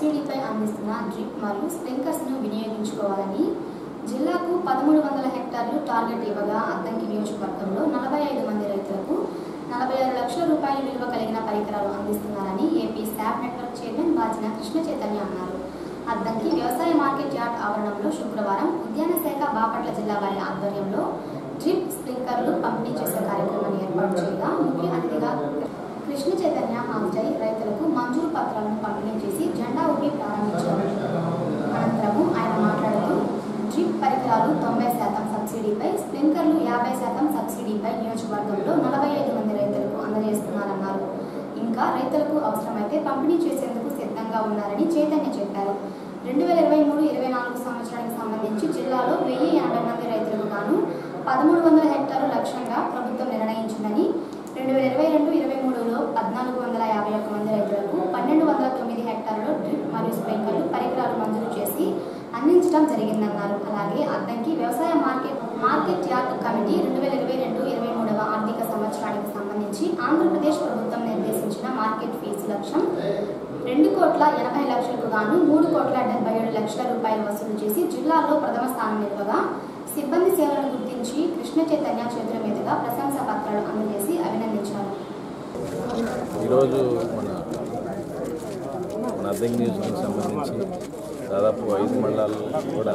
సబ్సిడీపై అందిస్తున్న డ్రిప్ మరియు స్ప్రింకర్స్ను వినియోగించుకోవాలని జిల్లాకు పదమూడు వందల హెక్టార్లు టార్గెట్ ఇవ్వగా అద్దంకి నియోజకవర్గంలో నలభై ఐదు మంది రైతులకు నలభై ఆరు లక్షల రూపాయల విలువ కలిగిన పరికరాలు అందిస్తున్నారని AP SAAP network chairman Bajina Krishna Chaitanya అన్నారు అద్దంకి వ్యవసాయ మార్కెట్ యార్డ్ ఆవరణంలో శుక్రవారం ఉద్యాన శాఖ బాపట్ల జిల్లా వారి ఆధ్వర్యంలో డ్రిప్ స్ప్రింకర్లు పంపిణీ చేసే కార్యక్రమాన్ని ఏర్పాటు చేయగా ముఖ్య అతిథిగా కృష్ణ చైతన్య హాజరై రైతులకు మంజూరు పత్రాలను పంపిణీ చేసి జెండా ఊపి ప్రారంభించారు అనంతరము ఆయన మాట్లాడుతూ డ్రిప్ పరికరాలు తొంభై శాతం సబ్సిడీపై స్ప్రింకర్లు యాభై శాతం సబ్సిడీపై నియోజకవర్గంలో నలభై ఐదు మంది రైతులకు అందజేస్తున్నారన్నారు ఇంకా రైతులకు అవసరమైతే పంపిణీ చేసేందుకు సిద్ధంగా ఉన్నారని చైతన్య చెప్పారు రెండు వేల ఇరవై మూడు ఇరవై నాలుగు సంవత్సరానికి సంబంధించి జిల్లాలో వెయ్యి ఎనభై మంది రైతులకు గాను పదమూడు వందల హెక్టార్లు లక్ష్యంగా ప్రభుత్వం నిర్ణయించిందని రెండు వేల ఇరవై రెండు ఇరవై మూడులో పద్నాలుగు వందల యాభై ఒక్క మంది రైతులకు పన్నెండు వందల తొమ్మిది హెక్టార్లలో డ్రిప్ మరియు స్ప్రింకర్లు పరికరాలు మంజూరు చేసి అందించడం జరిగిందన్నారు అలాగే అద్దంకి వ్యవసాయ మార్కెట్ మార్కెట్ యార్డ్ కమిటీ రెండు వేల ఇరవై రెండు ఇరవై మూడవ ఆర్థిక సంవత్సరానికి సంబంధించి ఆంధ్రప్రదేశ్ ప్రభుత్వం నిర్దేశించిన మార్కెట్ ఫీజు లక్ష్యం రెండు కోట్ల ఎనభై లక్షలకు గాను మూడు కోట్ల డెబ్బై ఏడు లక్షల రూపాయలు వసూలు చేసి జిల్లాలో ప్రథమ స్థానం నిలవగా సిబ్బంది సేవలను గుర్తించి కృష్ణ చైతన్య చేతుల మీదుగా ప్రశంసా పత్రాలు అందజేసి అభినందించారు ఈరోజు మన మన అద్దెకి న్యూస్కి సంబంధించి దాదాపు ఐదు మండలాల్లో కూడా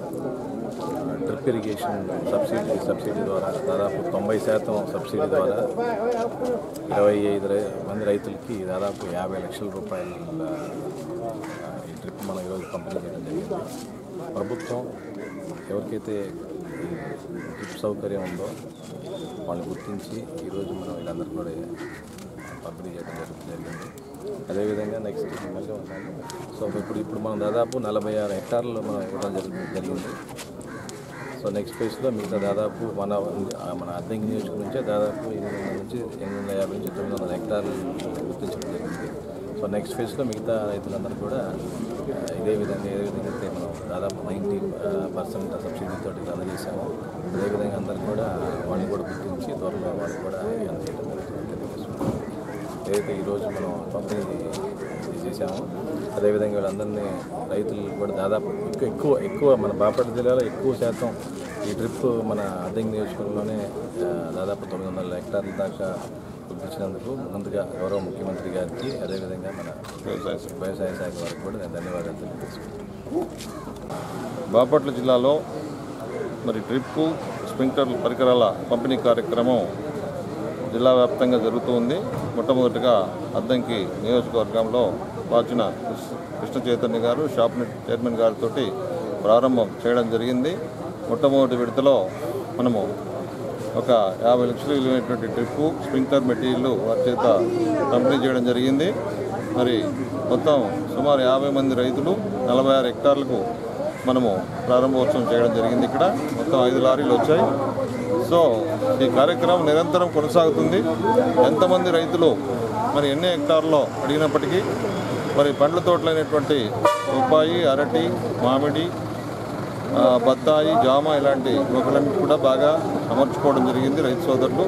డ్రిప్ ఇరిగేషన్ సబ్సిడీ సబ్సిడీ ద్వారా దాదాపు తొంభై శాతం సబ్సిడీ ద్వారా ఇరవై ఐదు రై- మంది రైతులకి దాదాపు యాభై లక్షల రూపాయల ఆ, ఈ డ్రిప్ మనం ఈరోజు పంపిణీ చేయడం జరిగింది ప్రభుత్వం ఎవరికైతే ఈ డ్రిప్ సౌకర్యం ఉందో వాళ్ళు గుర్తించి ఈరోజు మనం వీళ్ళందరూ కూడా పంపిణీ చేయడం జరుగు- జరిగింది అదేవిధంగా నెక్స్ట్ మళ్ళీ ఉన్నాను సో ఇప్పుడు ఇప్పుడు మనం దాదాపు నలభై ఆరు హెక్టార్లు మనం ఇవ్వడం జరుగు జరిగింది సో నెక్స్ట్ ఫేజ్లో మిగతా దాదాపు మన మన అద్దెంకి నియోజకవర్గం నుంచే దాదాపు ఎనిమిది వందల నుంచి ఎనిమిది వందల యాభై నుంచి తొమ్మిది వందల హెక్టార్లు గుర్తించడం జరిగింది సో నెక్స్ట్ ఫేజ్లో మిగతా రైతులందరూ కూడా ఆ, ఇదే విధంగా ఏ విధంగా అయితే మనం దాదాపు నైంటీ పర్సెంట్ సబ్సిడీ తోటి అందజేసాము అదేవిధంగా అందరూ కూడా వాళ్ళు కూడా గుర్తించి త్వరలో వాళ్ళు కూడా అందజేయడం జరుగుతుంది తెలియజేస్తున్నాం ఏదైతే ఈరోజు మనం పంపిణీ చేసామో అదేవిధంగా వీళ్ళందరినీ రైతులు కూడా దాదాపు ఎక్కువ ఎక్కువ ఎక్కువ మన బాపట్ల జిల్లాలో ఎక్కువ శాతం ఈ ట్రిప్ మన అద్దెంగి నియోజకవర్గంలోనే ఆ, దాదాపు తొమ్మిది వందల హెక్టార్ల దాకా గుర్తించినందుకు ముందుగా గౌరవ ముఖ్యమంత్రి గారికి అదేవిధంగా మన వ్యవసాయ వ్యవసాయ శాఖ వారికి కూడా నేను ధన్యవాదాలు తెలియజేసుకుంటాను బాపట్ల జిల్లాలో మరి డ్రిప్ స్ప్రింక్లర్ పరికరాల పంపిణీ కార్యక్రమం జిల్లా వ్యాప్తంగా జరుగుతూ ఉంది మొట్టమొదటిగా అద్దంకి నియోజకవర్గంలో వాచిన కృష్ణ చైతన్య గారు షాప్ చైర్మన్ గారితో ప్రారంభం చేయడం జరిగింది మొట్టమొదటి విడతలో మనము ఒక యాభై లక్షలు విలువైనటువంటి డ్రిప్ స్ప్రింక్లర్ మెటీరియల్ వారి చేత పంపిణీ చేయడం జరిగింది మరి మొత్తం సుమారు యాభై మంది రైతులు నలభై ఆరు హెక్టార్లకు మనము ప్రారంభోత్సవం చేయడం జరిగింది ఇక్కడ మొత్తం ఐదు లారీలు వచ్చాయి సో ఈ కార్యక్రమం నిరంతరం కొనసాగుతుంది ఎంతమంది రైతులు మరి ఎన్ని హెక్టార్లో అడిగినప్పటికీ మరి పండ్ల తోటలైనటువంటి బొప్పాయి అరటి మామిడి ఆ, బత్తాయి జామ ఇలాంటి మొక్కలన్నీ కూడా బాగా అమర్చుకోవడం జరిగింది రైతు సోదరులు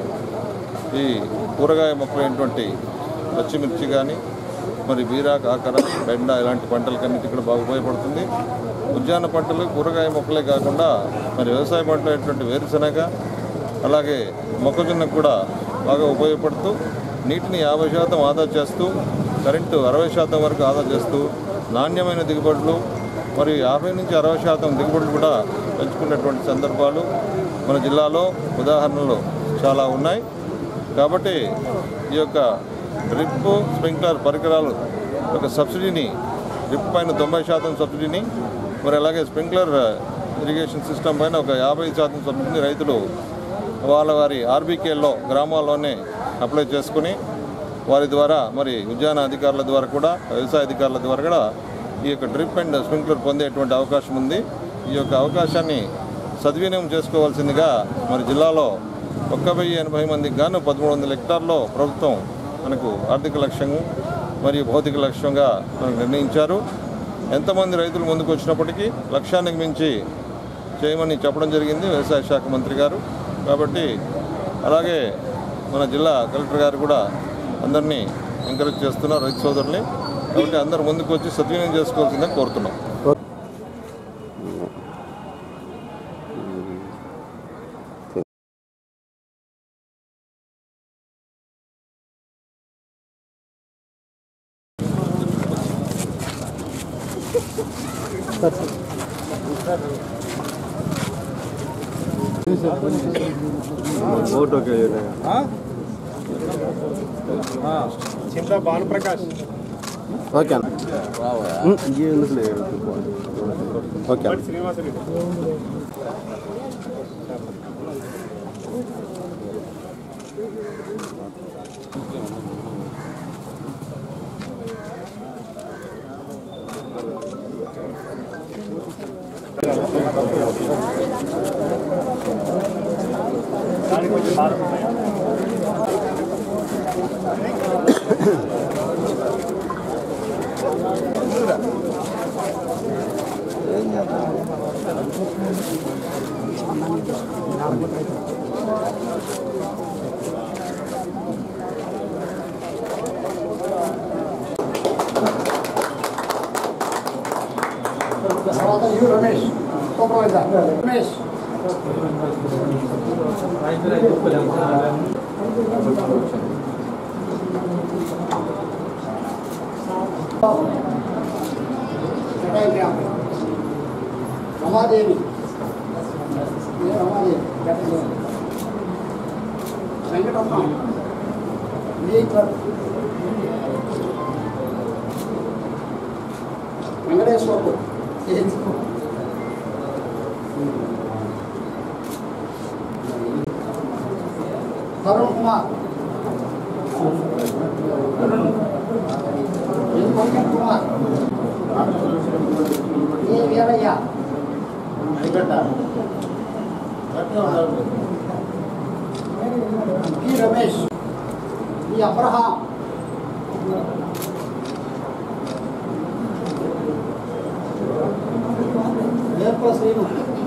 ఈ కూరగాయ మొక్కలైనటువంటి పచ్చిమిర్చి కానీ మరి బీరా కాకర బెండ ఇలాంటి పంటలకన్నిటి కూడా బాగా ఉపయోగపడుతుంది ఉద్యాన పంటలు కూరగాయ మొక్కలే కాకుండా మరి వ్యవసాయ పంటలు అయినటువంటి వేరుశనగ అలాగే మొక్కజొన్నకు కూడా బాగా ఉపయోగపడుతూ నీటిని యాభై శాతం ఆదా చేస్తూ కరెంటు అరవై శాతం వరకు ఆదా చేస్తూ నాణ్యమైన దిగుబడులు మరి యాభై నుంచి అరవై శాతం దిగుబడులు కూడా పెంచుకున్నటువంటి సందర్భాలు మన జిల్లాలో ఉదాహరణలు చాలా ఉన్నాయి కాబట్టి ఈ యొక్క డ్రిప్ స్ప్రింక్లర్ పరికరాలు ఒక సబ్సిడీని డ్రిప్ పైన తొంభై శాతం సబ్సిడీని మరి అలాగే స్ప్రింక్లర్ ఇరిగేషన్ సిస్టమ్ పైన ఒక యాభై శాతం సబ్సిడీని రైతులు వాళ్ళ వారి ఆర్బీకేల్లో గ్రామాల్లోనే అప్లై చేసుకుని వారి ద్వారా మరి ఉద్యాన అధికారుల ద్వారా కూడా వ్యవసాయ అధికారుల ద్వారా కూడా ఈ యొక్క డ్రిప్ అండ్ స్ప్రింక్లర్ పొందేటువంటి అవకాశం ఉంది ఈ యొక్క అవకాశాన్ని సద్వినియోగం చేసుకోవాల్సిందిగా మరి జిల్లాలో ఒక్క వెయ్యి ఎనభై మందికి గాను పదమూడు వందల హెక్టార్లో ప్రభుత్వం మనకు ఆర్థిక లక్ష్యం మరియు భౌతిక లక్ష్యంగా మనకు నిర్ణయించారు ఎంతమంది రైతులు ముందుకు వచ్చినప్పటికీ లక్ష్యానికి మించి చేయమని చెప్పడం జరిగింది వ్యవసాయ శాఖ మంత్రి గారు కాబట్టి అలాగే మన జిల్లా కలెక్టర్ గారు కూడా అందరినీ ఎంకరేజ్ చేస్తున్నారు రైతు సోదరుల్ని కాబట్టి అందరూ ముందుకు వచ్చి సద్వినియోగం చేసుకోవాల్సిందని కోరుతున్నాం చింతా భానుప్రకాష్ ఓకే అన్న ఇంకేందుకులే ఓకే అన్న శ్రీనివాసరెడ్డి దానికి కొంచెం బాధ తర్వాత U Ramesh supervisor Ramesh Ramadevi A Ramadevi చెప్పండి. Venkatamma Vijay Venkateswarapu Tarun Kumar N Pankaj Kumar A Veeraiah P Ramesh E Abraham వేప శ్రీను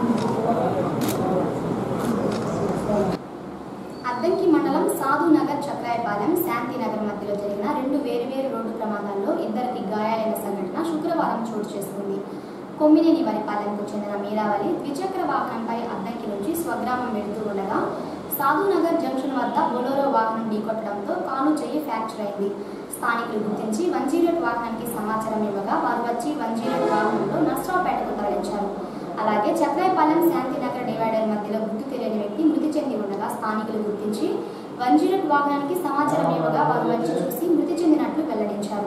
అద్దంకి మండలం సాధునగర్ చక్రాయపాలెం శాంతినగర్ మధ్యలో జరిగిన రెండు వేరువేరు రోడ్డు ప్రమాదాల్లో ఇద్దరికి గాయాలైన సంఘటన శుక్రవారం చోటు చేసుకుంది కొమ్మినేని వరిపాలెంకు చెందిన మీరావళి ద్విచక్ర వాహనంపై అద్దంకి నుంచి స్వగ్రామం వెళుతూ ఉండగా సాధునగర్ జంక్షన్ వద్ద బొలోరో వాహనం ఢీకొట్టడంతో కాలు చెయ్యి ఫ్రాక్చర్ అయింది స్థానికులు గుర్తించి వన్ జీరో వాహనానికి సమాచారం ఇవ్వగా వారు వచ్చి వన్ జీరో వాహనంలో నర్సరావుపేటకు తరలించారు అలాగే చక్రాయపాలెం శాంతినగర్ డివైడర్ మధ్యలో గుర్తు తెలియని వ్యక్తి మృతి చెంది ఉండగా స్థానికులు గుర్తించి వన్ జీరో వాహనానికి సమాచారం ఇవ్వగా వారు వచ్చి చూసి మృతి చెందినట్లు వెల్లడించారు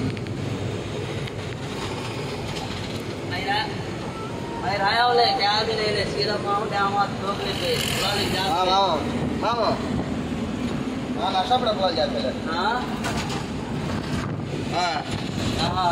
भाई आया बोले क्या भी नहीं ले सीधा पाऊँ डाम हाथ ठोक लेके बुला ले जा నష్టపడ చేస్తారు हाँ हाँ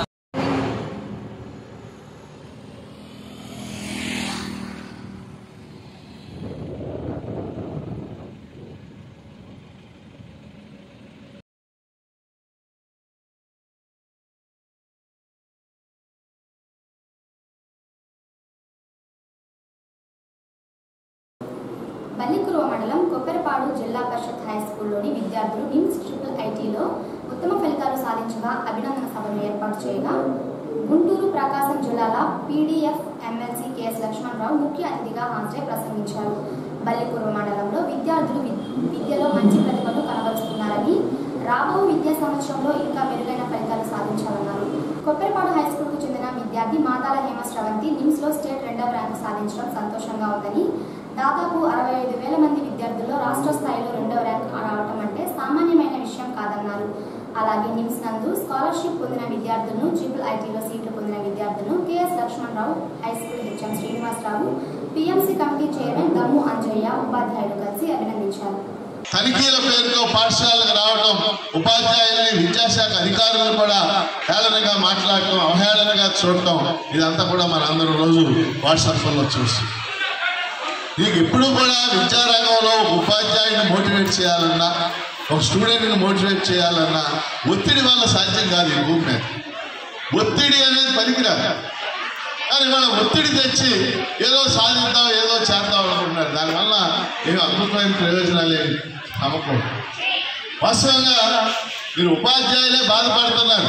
బల్లికురువ మండలం కొప్పరపాడు జిల్లా పరిషత్ హై స్కూల్లోని విద్యార్థులు నిమ్స్ ట్రిపుల్ ఐటీలో ఉత్తమ ఫలితాలు సాధించగా అభినందన సభను ఏర్పాటు చేయగా గుంటూరు ప్రకాశం జిల్లాల పీడీఎఫ్ ఎమ్మెల్సీ కెఎస్ లక్ష్మణరావు ముఖ్య అతిథిగా హాజరై ప్రసంగించారు బల్లికురువ మండలంలో విద్యార్థులు విద్- విద్యలో మంచి ప్రతిభను కనబరుస్తున్నారని రాబో విద్యా సంవత్సరంలో ఇంకా మెరుగైన ఫలితాలు సాధించాలన్నారు కొప్పరపాడు హై స్కూల్కు చెందిన విద్యార్థి మాతాల హేమ శ్రవంతి నిమ్స్లో స్టేట్ రెండవ ర్యాంకు సాధించడం సంతోషంగా ఉందని దాదాపు అరవై ఐదు వేల మంది విద్యార్థుల్లో రాష్ట్ర స్థాయిలో రెండవ ర్యాంక్ రావటం అంటే సామాన్యమైన విషయం కాదన్నారు అలాగే నిమ్స్ నందు స్కాలర్షిప్ పొందిన విద్యార్థులను ట్రిపుల్ ఐటీలో సీట్లు పొందిన విద్యార్థులను KS Lakshmanarao high school HM Srinivasarao PMC committee chairman Dammu Anjaiah ఉపాధ్యాయులు కలిసి అభినందించారు తనిఖీల పేరుతో పాఠశాలకు రావడం ఉపాధ్యాయుల్ని విద్యాశాఖ అధికారులను కూడా హేళనగా మాట్లాడటం అవహేళనగా చూడటం ఇదంతా కూడా మన అందరం రోజు వాట్సాప్లో చూస్తాం నీకు ఎప్పుడు కూడా విద్యారంగంలో ఒక ఉపాధ్యాయుని మోటివేట్ చేయాలన్నా ఒక స్టూడెంట్ని మోటివేట్ చేయాలన్నా ఒత్తిడి వల్ల సాధ్యం కాదు ఈ భూమి మీద ఒత్తిడి అనేది పనికిరాదు కానీ మనం ఒత్తిడి తెచ్చి ఏదో సాధిద్దాం ఏదో చేద్దాం అనుకుంటున్నారు దానివల్ల ఏమి అద్భుతమైన ప్రయోజనాలు ఏమి నమ్మకం వాస్తవంగా మీరు ఉపాధ్యాయులే బాధపడుతున్నారు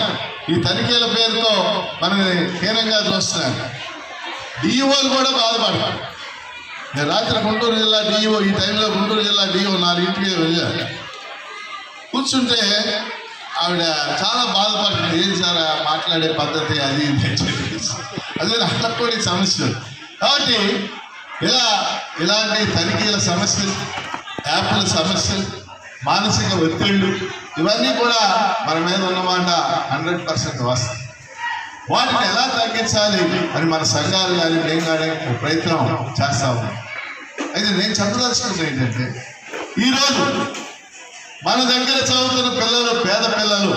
ఈ తనిఖీల పేరుతో మనని హీనంగా చూస్తున్నారు డిఈఓలు కూడా బాధపడతారు నేను రాత్రి గుంటూరు జిల్లా డిఈఓ ఈ టైంలో గుంటూరు జిల్లా డిఈఓ నాలుగింటికి వెళ్ళాను కూర్చుంటే ఆవిడ చాలా బాధపడుతుంది ఏం సార్ ఆ మాట్లాడే పద్ధతి అది ఇది అని చెప్పేసి అదే నాకు కూడా ఈ సమస్య కాబట్టి ఇలా ఇలాంటి తనిఖీల సమస్యలు యాప్ల సమస్యలు మానసిక ఒత్తిళ్ళు ఇవన్నీ కూడా మన మీద ఉన్నమాట హండ్రెడ్ పర్సెంట్ వాస్తవం వాటిని ఎలా తగ్గించాలి అని మన సంఘాలు కానీ మేము కానీ ఒక ప్రయత్నం చేస్తా ఉన్నాం అయితే నేను చెప్పదలుచుకుంది ఏంటంటే ఈరోజు మన దగ్గర చదువుతున్న పిల్లలు పేద పిల్లలు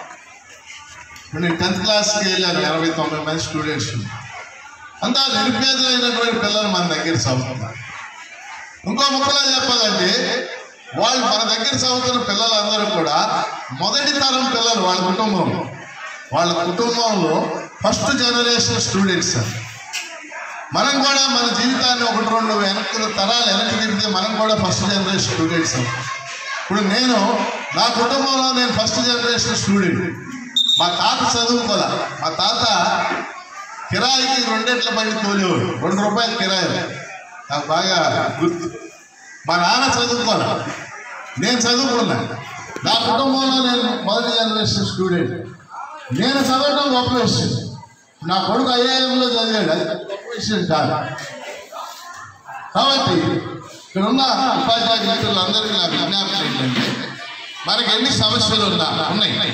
ఇప్పుడు నేను టెన్త్ క్లాస్కి వెళ్ళాను ఎనభై తొంభై మంది స్టూడెంట్స్ అంతా నిరుపేదలైనటువంటి పిల్లలు మన దగ్గర చదువుతున్నారు ఇంకో ముక్కలో చెప్పాలంటే వాళ్ళు మన దగ్గర చదువుతున్న పిల్లలందరూ కూడా మొదటి తరం పిల్లలు వాళ్ళ కుటుంబంలో వాళ్ళ కుటుంబంలో ఫస్ట్ జనరేషన్ స్టూడెంట్స్ మనం కూడా మన జీవితాన్ని ఒకటి రెండు వెనక్కి తరాలు వెనక్కి తిరిగితే మనం కూడా ఫస్ట్ జనరేషన్ స్టూడెంట్స్ ఇప్పుడు నేను నా కుటుంబంలో నేను ఫస్ట్ జనరేషన్ స్టూడెంట్ మా తాత చదువుకోలే మా తాత కిరాయికి రెండేట్ల బండి తోలేవాడు రెండు రూపాయలు కిరాయి నాకు బాగా గుర్తు మా నాన్న చదువుకోలే నేను చదువుకున్నా నా కుటుంబంలో నేను మొదటి జనరేషన్ స్టూడెంట్ నేను చదవడం గొప్ప విషయం నా కొడుకు ఐఏఎంలో చదివాడు అది గొప్ప విషయం కాదు కాబట్టి ఇక్కడ ఉన్న ఉపాధ్యాయ మిత్రులందరికీ నా విజ్ఞాపన ఏంటంటే మనకి ఎన్ని సమస్యలు ఉన్నా ఉన్నాయి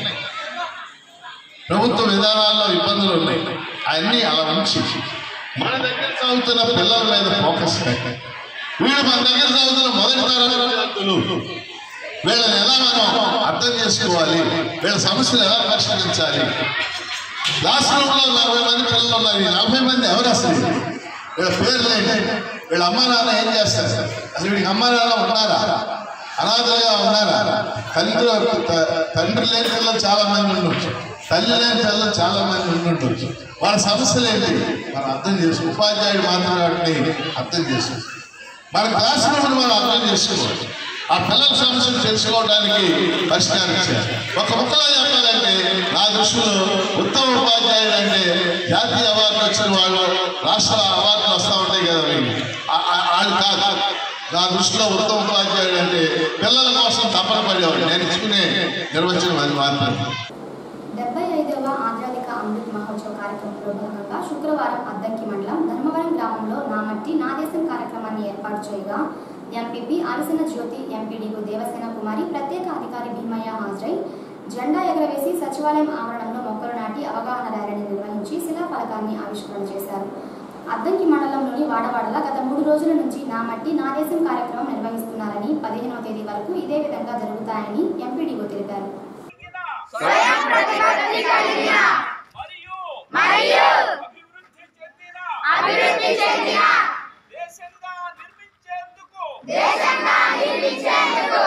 ప్రభుత్వ విధానాల్లో ఇబ్బందులు ఉన్నాయి అవన్నీ అలా ఉంచి మన దగ్గర చదువుతున్న పిల్లల మీద ఫోకస్ పెట్టి వీళ్ళు మన దగ్గర చదువుతున్న మొదటి తరం విద్యార్థులు వీళ్ళని ఎలా మనం అర్థం చేసుకోవాలి వీళ్ళ సమస్యలు ఎలా పరిష్కరించాలి క్లాస్ రూమ్ లో నలభై మంది పిల్లలు ఉన్నారు ఈ నలభై మంది ఎవరు అసలు వీళ్ళ పేర్లు ఏంటి వీళ్ళ అమ్మ నాన్న ఏం చేస్తారు అసలు వీడికి అమ్మ నాన్న ఉన్నారా అనాథలుగా ఉన్నారా తండ్రి త- తండ్రి లేని పిల్లలు చాలా మంది ఉండొచ్చు తల్లి లేని పిల్లలు చాలా మంది ఉండుండొచ్చు వాళ్ళ సమస్యలు ఏంటి మనం అర్థం చేసుకో ఉపాధ్యాయుడు మాత్రం వాటిని అర్థం చేసుకో మన క్లాస్ రూమ్ మనం అర్థం చేసుకోవాలి ఆ పిల్లల సమస్యలు తెలుసుకోవడానికి పరిష్కారం చేయాలి ఒక ముక్కలో చెప్పాలంటే నా దృష్టిలో ఉత్తమ ఉపాధ్యాయుడు అంటే జాతీయ అవార్డు వచ్చిన వాళ్ళు రాష్ట్ర అవార్డులు వస్తూ ఉంటాయి కదా మీకు. ఆ- ఆ- వాళ్ళు కాదు నా దృష్టిలో ఉత్తమ ఉపాధ్యాయుడు అంటే పిల్లల కోసం తపన పడేవాడు నేను ఇచ్చుకునే నిర్వచనం అది మాత్రమే డెబ్బై ఐదవ ఆజాదిక అమృత్ మహోత్సవ్ కార్యక్రమంలో భాగంగా శుక్రవారం అద్దంకి మండలం ధర్మవరం గ్రామంలో నా మట్టి నా దేశం కార్యక్రమాన్ని ఏర్పాటు చేయగా ఎంపీపీ అలసిన జ్యోతి ఎంపీడీఓ దేవసేన కుమారి ప్రత్యేక అధికారి భీమయ్య హాజరై జెండా ఎగరవేసి సచివాలయం ఆవరణంలో మొక్కలు నాటి అవగాహన ర్యాలీని నిర్వహించి శిలాఫలకాన్ని ఆవిష్కరణ చేశారు అద్దంకి మండలంలోని వాడవాడల గత మూడు రోజుల నుంచి నా మట్టి నా దేశం కార్యక్రమం నిర్వహిస్తున్నారని పదిహేనవ తేదీ వరకు ఇదే విధంగా జరుగుతాయని ఎంపీడీఓ తెలిపారు మరియు అభివృద్ధి చెందిన దేశంగా నిర్మించేందుకు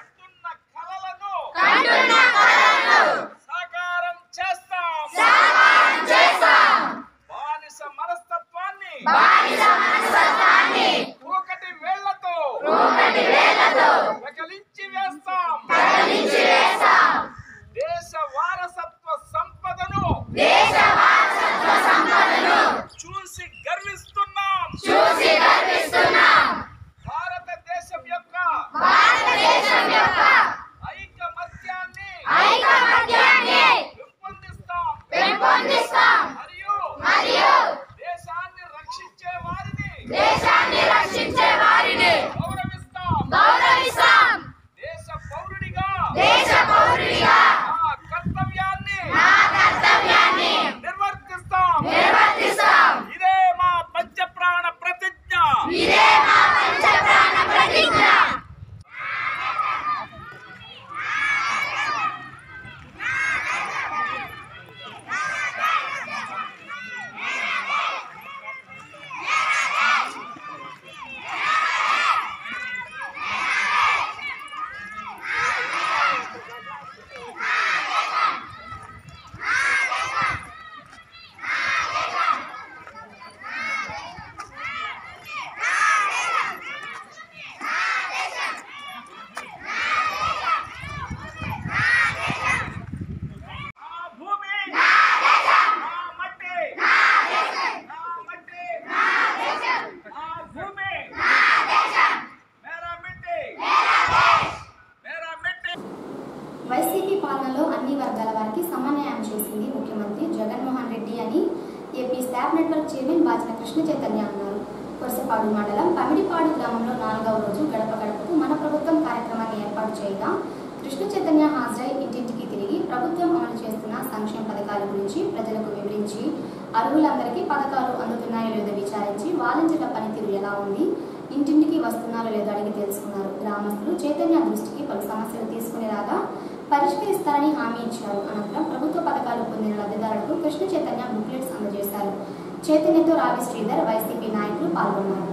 కంటున్న కలలను సాకారం చేస్తాం బానిస మనస్తత్వాన్ని ఒకటి వేళ్లతో ప్రకలించి వేస్తాం దేశ వారసత్వ సంపదను వైసీపీ పాలనలో అన్ని వర్గాల వారికి సమన్వయం చేసింది ముఖ్యమంత్రి జగన్మోహన్ రెడ్డి అని AP staff network chairman Bachina Krishna Chaitanya అన్నారు కొరసపాడు మండలం పమిడిపాడు గ్రామంలో నాలుగవ రోజు గడప గడపకు మన ప్రభుత్వం కార్యక్రమాన్ని ఏర్పాటు చేయగా కృష్ణ చైతన్య హాజరై ఇంటింటికి తిరిగి ప్రభుత్వం అమలు చేస్తున్న సంక్షేమ పథకాల గురించి ప్రజలకు వివరించి అర్హులందరికీ పథకాలు అందుతున్నాయో లేదో విచారించి వాలంటీర్ల పనితీరు ఎలా ఉంది ఇంటింటికి వస్తున్నారో లేదో అడిగి తెలుసుకున్నారు గ్రామస్తులు చైతన్య దృష్టికి పలు సమస్యలు తీసుకునేలాగా పరిష్కరిస్తారని హామీ ఇచ్చారు అనంతరం ప్రభుత్వ పథకాలు పొందిన లబ్ధిదారులకు కృష్ణ చైతన్య బుక్లెట్స్ అందజేశారు చైతన్యతో రావి శ్రీధర్ వైసీపీ నాయకులు పాల్గొన్నారు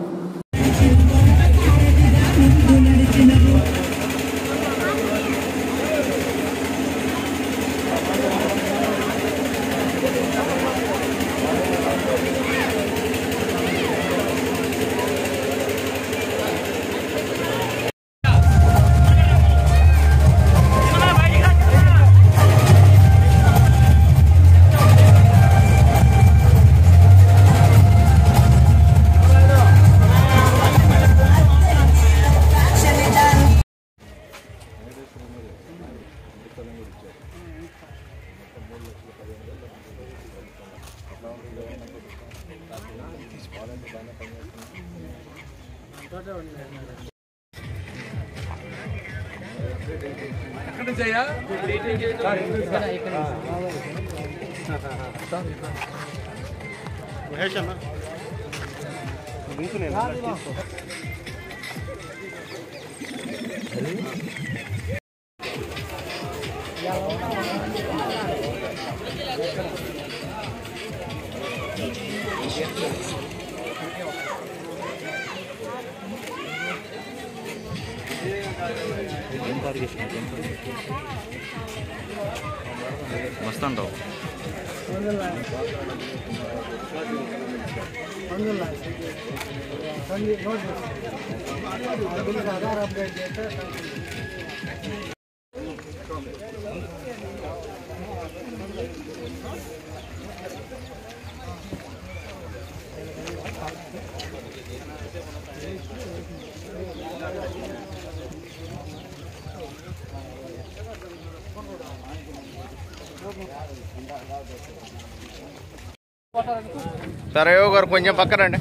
మహేష్ అన్న వస్తుంటావు ఆధార్ అప్డేట్ చేస్తే సరే గారు కొంచెం పక్కనండి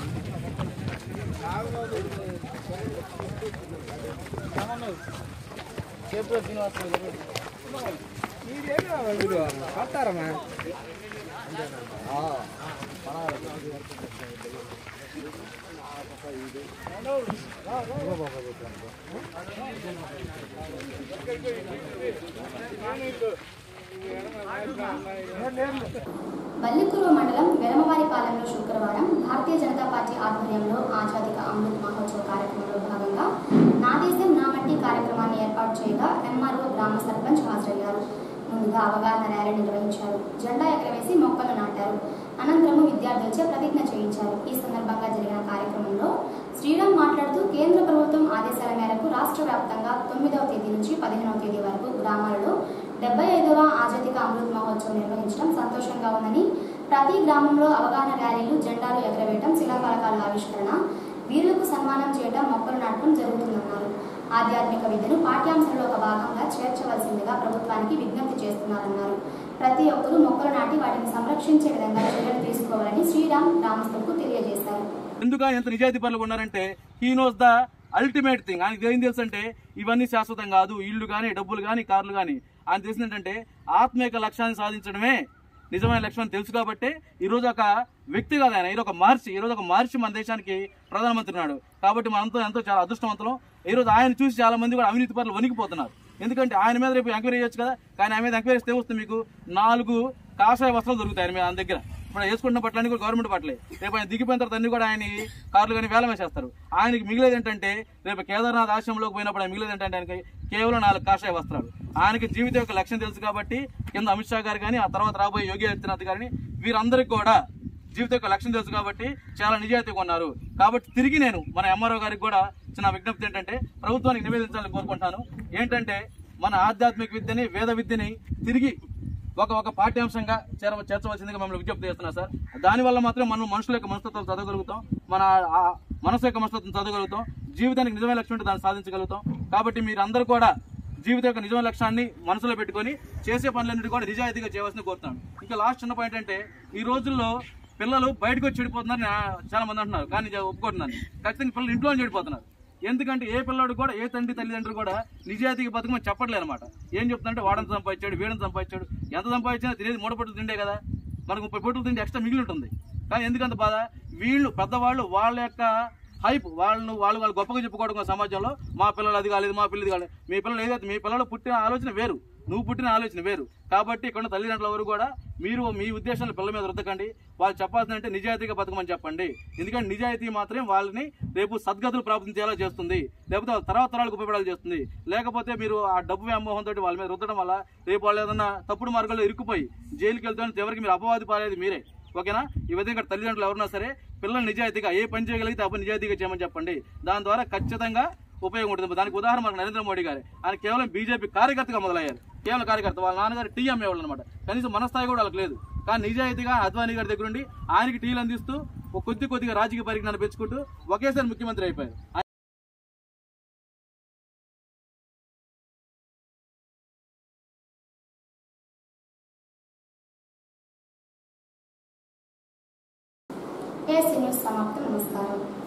వల్లికురు మండలం వెలమవారిపాలెంలో శుక్రవారం భారతీయ జనతా పార్టీ ఆధ్వర్యంలో ఆజాదిక అమృత్ మహోత్సవ కార్యక్రమంలో భాగంగా నా దేశం నా మట్టి కార్యక్రమాన్ని ఏర్పాటు చేయగా ఎంఆర్ఓ గ్రామ సర్పంచ్ హాజరయ్యారు ముందుగా అవగాహన ర్యాలీ నిర్వహించారు జెండా ఎగరవేసి మొక్కలు నాటారు అనంతరము విద్యార్థులచే ప్రతిజ్ఞ చేయించారు ఈ సందర్భంగా జరిగిన కార్యక్రమంలో శ్రీరామ్ మాట్లాడుతూ కేంద్ర ప్రభుత్వం ఆదేశాల మేరకు రాష్ట్ర వ్యాప్తంగా తొమ్మిదవ తేదీ నుంచి పదిహేనవ తేదీ వరకు గ్రామాలలో డెబ్బై ఐదవ ఆజాదిక అమృత్ మహోత్సవం నిర్వహించడం సంతోషంగా ఉందని ప్రతి గ్రామంలో అవగాహన ర్యాలీలు జెండాలు ఎగరవేయడం శిలాఫలకాల ఆవిష్కరణ వీరులకు సన్మానం చేయడం మొక్కలు నాటడం జరుగుతుందన్నారు ఆధ్యాత్మిక విద్యను పాఠ్యాంశంలో ఒక భాగంగా చేర్చవలసిందిగా ప్రభుత్వానికి విజ్ఞప్తి చేస్తున్నారన్నారు ప్రతి ఒక్కరూ మొక్కలు నాటి వాటిని సంరక్షించే విధంగా చర్యలు తీసుకోవాలని శ్రీరామ్ గ్రామస్తులకు తెలియజేశారు ఎందుకు ఆయన ఎంత నిజాయితీ పనులు ఉన్నారంటే he knows the ultimate thing ఆయనకి ఏం తెలుసు అంటే ఇవన్నీ శాశ్వతం కాదు ఇల్లు కానీ డబ్బులు కానీ కార్లు కానీ ఆయన తెలిసింది ఏంటంటే ఆత్మీయ లక్ష్యాన్ని సాధించడమే నిజమైన లక్ష్యం అని తెలుసు కాబట్టి ఈ రోజు ఒక వ్యక్తి కాదు ఆయన ఈరోజు ఒక మహర్షి ఈ రోజు ఒక మహర్షి మన దేశానికి ప్రధానమంత్రి ఉన్నాడు కాబట్టి మనంతా ఎంతో చాలా అదృష్టవంతులం ఈ రోజు ఆయన చూసి చాలా మంది కూడా అవినీతి పనులు వణికిపోతున్నారు ఎందుకంటే ఆయన మీద రేపు ఎంక్వైరీ చేయొచ్చు కదా కానీ ఆయన మీద ఎంక్వైరీ చేస్తే వస్తుంది మీకు నాలుగు కాషాయ వస్త్రాలు దొరుకుతాయి ఆయన మీద ఆయన దగ్గర ఇప్పుడు ఆయన వేసుకుంటున్న బట్టలన్నీ కూడా గవర్నమెంట్ బట్టలే రేపు ఆయన దిగిపోయిన తర్వాత అన్ని కూడా ఆయన కార్లు కానీ వేలం వేసేస్తారు ఆయనకి మిగిలేదు ఏంటంటే రేపు కేదార్నాథ్ ఆశ్రమంలోకి పోయినప్పుడు ఆయన మిగిలేదు ఏంటంటే ఆయనకి కేవలం నాలుగు కాషాయ వస్త్రాలు ఆయనకి జీవితం యొక్క లక్ష్యం తెలుసు కాబట్టి కింద అమిత్ షా గారు కానీ ఆ తర్వాత రాబోయే యోగి ఆదిత్యనాథ్ గారిని వీరందరికీ కూడా జీవితం యొక్క లక్ష్యం తెలుసు కాబట్టి చాలా నిజాయితీగా ఉన్నారు కాబట్టి తిరిగి నేను మన ఎంఆర్ఓ గారికి కూడా చిన్న విజ్ఞప్తి ఏంటంటే ప్రభుత్వానికి నివేదించాలని కోరుకుంటాను ఏంటంటే మన ఆధ్యాత్మిక విద్యని వేద విద్యని తిరిగి ఒక ఒక పాఠ్యాంశంగా చేర చేర్చవలసిందిగా మిమ్మల్ని విజ్ఞప్తి చేస్తున్నా సార్ దానివల్ల మాత్రం మనం మనుషుల యొక్క మనస్తత్వం చదవగలుగుతాం మన ఆ మనసు యొక్క మనస్తత్వం చదవగలుగుతాం జీవితానికి నిజమైన లక్ష్యం ఉంటే దాన్ని సాధించగలుగుతాం కాబట్టి మీరందరూ కూడా జీవిత యొక్క నిజమైన లక్ష్యాన్ని మనసులో పెట్టుకొని చేసే పనులన్నిటి కూడా నిజాయితీగా చేయవలసిన కోరుతాను ఇంకా లాస్ట్ చిన్న పాయింట్ అంటే ఈ రోజుల్లో పిల్లలు బయటకు వచ్చి చెడిపోతున్నారు చాలా మంది అంటున్నారు కానీ నేను ఒప్పుకుంటున్నాను ఖచ్చితంగా పిల్లలు ఇంట్లో చెడిపోతున్నారు ఎందుకంటే ఏ పిల్లాడు కూడా ఏ తండ్రి తల్లిదండ్రులు కూడా నిజాయితీగా బతుకమని చెప్పట్లేదు అనమాట ఏం చెప్తుందంటే వాడని సంపాదించాడు వీడని సంపాదించాడు ఎంత సంపాదించినా తినేది మూడు పట్టులు తిండే కదా మనకు ముప్పై పట్టులు తింటే ఎక్స్ట్రా మిగిలి ఉంటుంది కానీ ఎందుకంత బాధ వీళ్ళు పెద్దవాళ్ళు వాళ్ళ యొక్క హైప్ వాళ్ళను వాళ్ళు వాళ్ళు గొప్పగా చెప్పుకోవడం కోసం సమాజంలో మా పిల్లలు అది కాలేదు మా పిల్లలు కాలేదు మీ పిల్లలు ఏదైతే మీ పిల్లలు పుట్టిన ఆలోచన వేరు నువ్వు పుట్టిన ఆలోచన వేరు కాబట్టి ఇక్కడ ఉన్న తల్లిదండ్రుల వరకు కూడా మీరు మీ ఉద్దేశాలు పిల్లల మీద రుద్దకండి వాళ్ళు చెప్పాల్సిందంటే నిజాయితీగా బతకమని చెప్పండి ఎందుకంటే నిజాయితీ మాత్రమే వాళ్ళని రేపు సద్గతులు ప్రాప్తించేలా చేస్తుంది లేకపోతే వాళ్ళ తర్వాత తరాలకు ఉపయోగపడాలి చేస్తుంది లేకపోతే మీరు ఆ డబ్బు వ్యామోహంతో వాళ్ళ మీద రుద్దడం వల్ల రేపు వాళ్ళు ఏదన్నా తప్పుడు మార్గంలో ఇరుక్కుపోయి జైలుకి వెళ్తే చివరికి మీరు అపవాది పారేది మీరే ఓకేనా ఈ విధంగా ఇక్కడ తల్లిదండ్రులు ఎవరన్నా సరే పిల్లలు నిజాయితీగా ఏ పని చేయగలిగితే ఆ పని నిజాయితీగా చేయమని చెప్పండి దాని ద్వారా ఖచ్చితంగా ఉపయోగం ఉంటుంది దానికి ఉదాహరణ మనకు నరేంద్ర మోడీ గారు ఆయన కేవలం బీజేపీ కార్యకర్తగా మొదలయ్యారు కేవలం కార్యకర్త వాళ్ళ నాన్నగారు టీ అమ్మేవాళ్ళు అనమాట కనీసం మన స్థాయి కూడా వాళ్ళకి లేదు కానీ నిజాయితీగా అద్వానీ గారి దగ్గర ఉండి ఆయనకి టీలు అందిస్తూ ఒక కొద్ది కొద్దిగా రాజకీయ పరిజ్ఞానం పెంచుకుంటూ ఒకేసారి ముఖ్యమంత్రి అయిపోయారు ఏఎస్సీ న్యూస్ సమాప్తం నమస్కారం